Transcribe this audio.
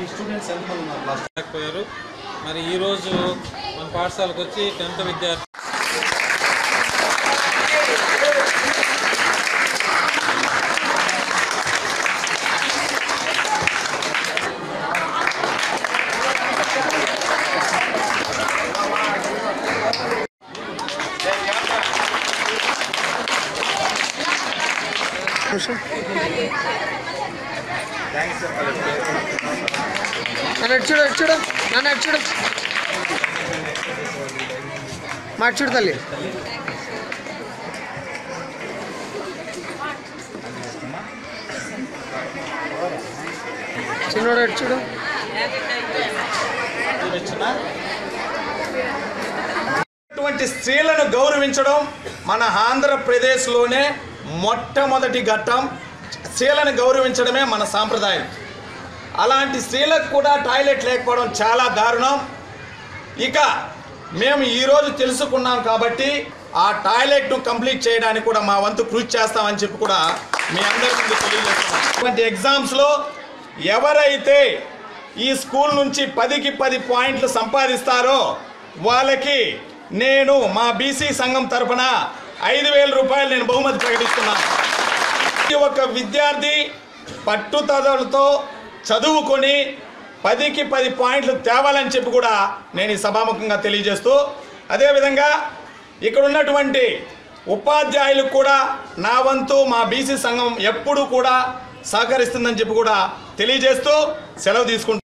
students ఎంతమంది ఉన్నారు class లేకపోయారు మరి ఈరోజు మన పాఠశాలకు వచ్చి టెన్త్ విద్యార్థి నన్ను అటు చూడు అటు చూడు నన్ను అటు చూడు మా అటు చూడు తల్లి చిన్నోడు అటు చూడు ఇటువంటి స్త్రీలను గౌరవించడం మన ఆంధ్రప్రదేశ్లోనే మొట్టమొదటి ఘట్టం స్త్రీలను గౌరవించడమే మన సాంప్రదాయం అలాంటి స్త్రీలకు కూడా టాయిలెట్ లేకపోవడం చాలా దారుణం ఇక మేము ఈరోజు తెలుసుకున్నాం కాబట్టి ఆ టాయిలెట్ను కంప్లీట్ చేయడానికి కూడా మా వంతు కృషి చేస్తామని చెప్పి కూడా మీ అందరి ముందు తెలియజేస్తున్నాం ఇటువంటి ఎగ్జామ్స్లో ఎవరైతే ఈ స్కూల్ నుంచి పదికి పది పాయింట్లు సంపాదిస్తారో వాళ్ళకి నేను మా బీసీ సంఘం తరపున ఐదు వేల రూపాయలు నేను బహుమతి ప్రకటిస్తున్నాను ప్రతి ఒక్క విద్యార్థి పట్టుదలతో చదువుకొని పదికి పది పాయింట్లు తేవాలని చెప్పి కూడా నేను ఈ సభాముఖంగా తెలియజేస్తూ అదేవిధంగా ఇక్కడ ఉన్నటువంటి ఉపాధ్యాయులకు కూడా నా వంతు మా బీసీ సంఘం ఎప్పుడూ కూడా సహకరిస్తుందని చెప్పి కూడా తెలియజేస్తూ సెలవు తీసుకుంటాను